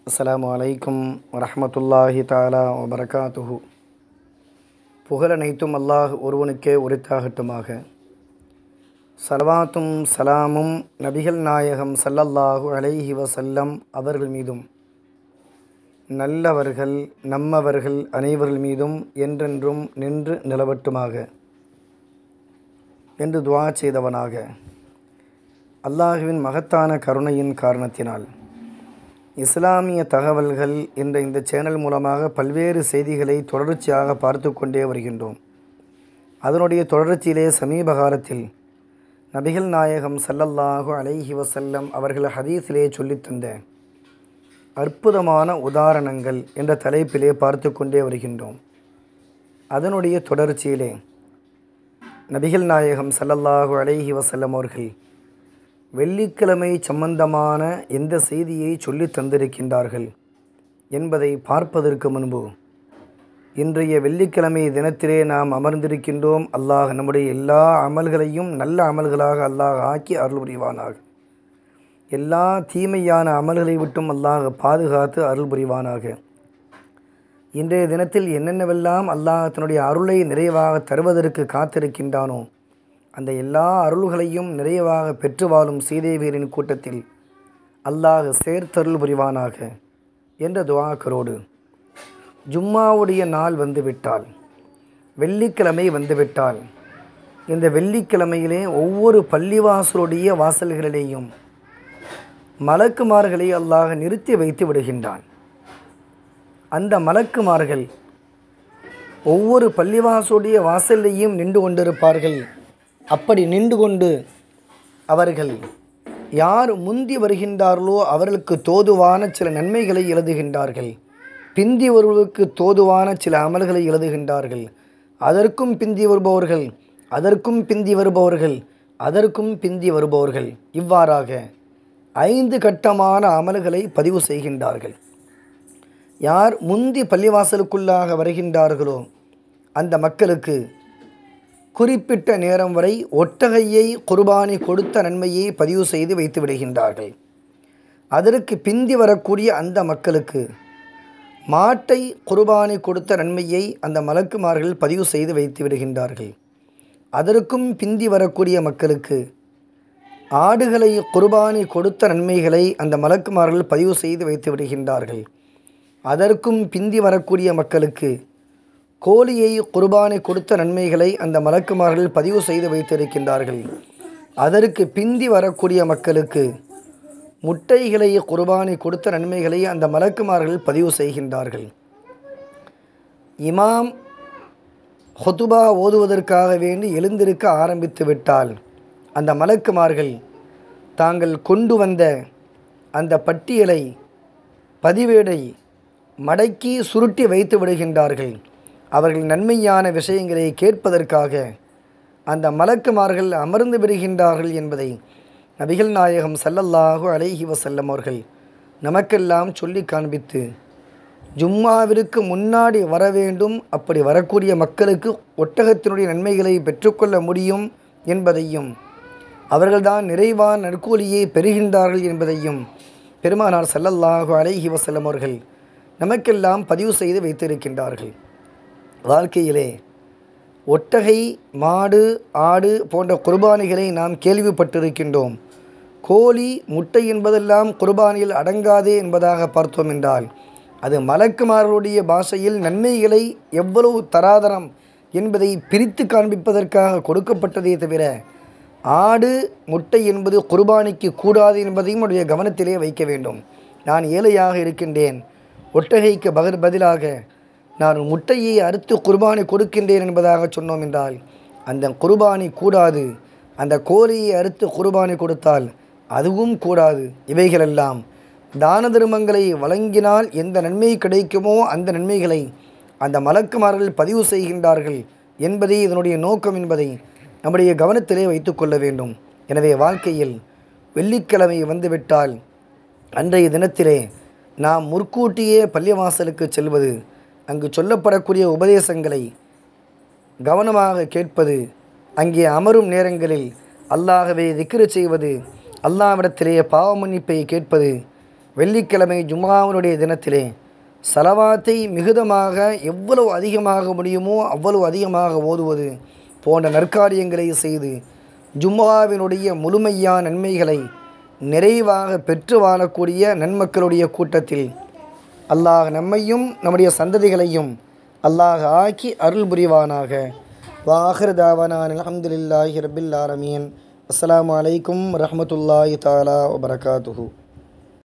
அஸ்ஸலாமு அலைக்கும் வரஹ்மத்துல்லாஹி தாலா வபரகாத்துஹு புகழனைத்தும் அல்லாஹ் ஒருவனுக்கே உரித்தாகட்டுமாக சலவாத்தும் சலாமும் நபிகள் நாயகம் ஸல்லல்லாஹு அலைஹி வஸல்லம் அவர்கள் மீதும் நல்லவர்கள் நம்மவர்கள் அனைவர்கள் மீதும் என்றென்றும் நின்று நிலவட்டுமாக என்று துவா செய்தவனாக அல்லாஹுவின் மகத்தான கருணையின் காரணத்தினால் இஸ்லாமிய தகவல்கள் என்ற இந்த சேனல் மூலமாக பல்வேறு செய்திகளை தொடர்ச்சியாக பார்த்து கொண்டே வருகின்றோம் அதனுடைய தொடர்ச்சியிலே சமீப காலத்தில் நபிகள் நாயகம் ஸல்லல்லாஹு அலைஹி வஸல்லம் அவர்கள் ஹதீஸிலே சொல்லித்தந்த அற்புதமான உதாரணங்கள் என்ற தலைப்பிலே பார்த்து கொண்டே வருகின்றோம் அதனுடைய தொடர்ச்சியிலே நபிகள் நாயகம் ஸல்லல்லாஹு அலைஹி வஸல்லம் அவர்கள் வெள்ளிக்கிழமை சம்பந்தமான எந்த செய்தியை சொல்லி தந்திருக்கின்றார்கள் என்பதை பார்ப்பதற்கு முன்பு இன்றைய வெள்ளிக்கிழமை தினத்திலே நாம் அமர்ந்திருக்கின்றோம் அல்லாஹ் நம்முடைய எல்லா அமல்களையும் நல்ல அமல்களாக அல்லாஹ் ஆக்கி அருள் புரிவானாக எல்லா தீமையான அமல்களை விட்டும் அல்லாஹ் பாதுகாத்து அருள் புரிவானாக இன்றைய தினத்தில் என்னென்னவெல்லாம் அல்லாஹ் தன்னுடைய அருளை நிறைவாக தருவதற்கு காத்திருக்கின்றானோ அந்த எல்லா அருள்களையும் நிறைவாக பெற்று வாழும் சீதேவியரின் கூட்டத்தில் அல்லாஹ் சேர்த்தருள் புரிவானாக என்ற துவாக்கரோடு ஜும்மாவுடைய நாள் வந்துவிட்டால் வெள்ளிக்கிழமை வந்துவிட்டால் இந்த வெள்ளிக்கிழமையிலே ஒவ்வொரு பள்ளிவாசலுடைய வாசல்களிலேயும் மலக்குமார்களை அல்லாஹ் நிறுத்தி வைத்து விடுகின்றான் அந்த மலக்குமார்கள் ஒவ்வொரு பள்ளிவாசலுடைய வாசல்லையும் நின்று கொண்டிருப்பார்கள் அப்படி நின்று கொண்டு அவர்கள் யார் முந்தி வருகின்றார்களோ அவர்களுக்கு தோதுவான சில நன்மைகளை எழுதுகின்றார்கள் பிந்தி வருவதற்கு தோதுவான சில அமல்களை எழுதுகின்றார்கள் அதற்கும் பிந்தி வருபவர்கள் அதற்கும் பிந்தி வருபவர்கள் அதற்கும் பிந்தி வருபவர்கள் இவ்வாறாக ஐந்து கட்டமான அமல்களை பதிவு செய்கின்றார்கள் யார் முந்தி பள்ளிவாசலுக்குள்ளாக வருகின்றார்களோ அந்த மக்களுக்கு குறிப்பிட்ட நேரம் வரை ஒட்டகையை குர்பானி கொடுத்த நன்மையை பதிவு செய்து வைத்து விடுகின்றார்கள் அதற்கு பிந்தி வரக்கூடிய அந்த மக்களுக்கு மாட்டை குர்பானி கொடுத்த நன்மையை அந்த மலக்குமார்கள் பதிவு செய்து வைத்து விடுகின்றார்கள் அதற்கும் பிந்தி வரக்கூடிய மக்களுக்கு ஆடுகளை குர்பானி கொடுத்த நன்மைகளை அந்த மலக்குமார்கள் பதிவு செய்து வைத்து விடுகின்றார்கள் அதற்கும் பிந்தி வரக்கூடிய மக்களுக்கு கோழியை குர்பானை கொடுத்த நன்மைகளை அந்த மலக்குமார்கள் பதிவு செய்து வைத்திருக்கின்றார்கள் அதற்கு பிந்தி வரக்கூடிய மக்களுக்கு முட்டைகளை குர்பானை கொடுத்த நன்மைகளை அந்த மலக்குமார்கள் பதிவு செய்கின்றார்கள் இமாம் ஹொத்துபா ஓதுவதற்காக வேண்டி எழுந்திருக்க ஆரம்பித்து விட்டால் அந்த மலக்குமார்கள் தாங்கள் கொண்டு வந்த அந்த பட்டியலை பதிவேடை மடக்கி சுருட்டி வைத்து விடுகின்றார்கள் அவர்கள் நன்மையான விஷயங்களை கேட்பதற்காக அந்த மலக்குமார்கள் அமர்ந்து விடுகின்றார்கள் என்பதை நபிகள் நாயகம் சல்லல்லாஹு அலைஹி வசல்லம் அவர்கள் நமக்கெல்லாம் சொல்லி காண்பித்து ஜும்மாவிற்கு முன்னாடி வர வேண்டும் அப்படி வரக்கூடிய மக்களுக்கு ஒட்டகத்தினுடைய நன்மைகளை பெற்றுக்கொள்ள முடியும் என்பதையும் அவர்கள்தான் நிறைவான நற்கூலியை பெறுகின்றார்கள் என்பதையும் பெருமானார் சல்லல்லாஹு அலைஹி வசல்லம் அவர்கள் நமக்கெல்லாம் பதிவு செய்து வைத்திருக்கின்றார்கள் வாழ்க்கையிலே ஒட்டகை மாடு ஆடு போன்ற குர்பானிகளை நாம் கேள்விப்பட்டிருக்கின்றோம் கோழி முட்டை என்பதெல்லாம் குர்பானியில் அடங்காதே என்பதாக பார்த்தோம் என்றால் அது மலக்குமார்களுடைய பாஷையில் நன்மைகளை எவ்வளவு தராதரம் என்பதை பிரித்து காண்பிப்பதற்காக கொடுக்கப்பட்டதே தவிர ஆடு முட்டை என்பது குர்பானிக்கு கூடாது என்பதையும் உடைய கவனத்திலே வைக்க வேண்டும் நான் ஏழையாக இருக்கின்றேன் ஒட்டகைக்கு பகர் பதிலாக நான் முட்டையை அறுத்து குர்பானி கொடுக்கின்றேன் என்பதாக சொன்னோம் என்றால் அந்த குர்பானி கூடாது அந்த கோழியை அறுத்து குர்பானி கொடுத்தால் அதுவும் கூடாது இவைகளெல்லாம் தான தர்மங்களை வழங்கினால் எந்த நன்மை கிடைக்குமோ அந்த நன்மைகளை அந்த மலக்குமார்கள் பதிவு செய்கின்றார்கள் என்பதே இதனுடைய நோக்கம் என்பதை நம்முடைய கவனத்திலே வைத்து கொள்ள வேண்டும் எனவே வாழ்க்கையில் வெள்ளிக்கிழமை வந்துவிட்டால் அன்றைய தினத்திலே நாம் முற்கூட்டியே பள்ளிவாசலுக்கு செல்வது அங்கு சொல்லப்படக்கூடிய உபதேசங்களை கவனமாக கேட்பது அங்கே அமரும் நேரங்களில் அல்லாகவே திக்ரு செய்வது அல்லாவிடத்திலே பாவ மன்னிப்பை கேட்பது வெள்ளிக்கிழமை ஜும்மாவினுடைய தினத்திலே சலவாத்தை மிகுதமாக எவ்வளவு அதிகமாக முடியுமோ அவ்வளவு அதிகமாக ஓதுவது போன்ற நற்காரியங்களை செய்து ஜும்மாவினுடைய முழுமையான நன்மைகளை நிறைவாக பெற்று வாழக்கூடிய நன்மக்களுடைய கூட்டத்தில் அல்லாஹ் நம்மையும் நம்முடைய சந்ததிகளையும் அல்லாஹ் ஆக்கி அருள் புரிவானாக வாஹர் தாவானான் அலமதுல்லாஹி ரபில் ஆலமீன் அஸ்ஸலாமு அலைக்கும் ரஹமத்துல்லாஹி தாலா வபரகாத்துஹு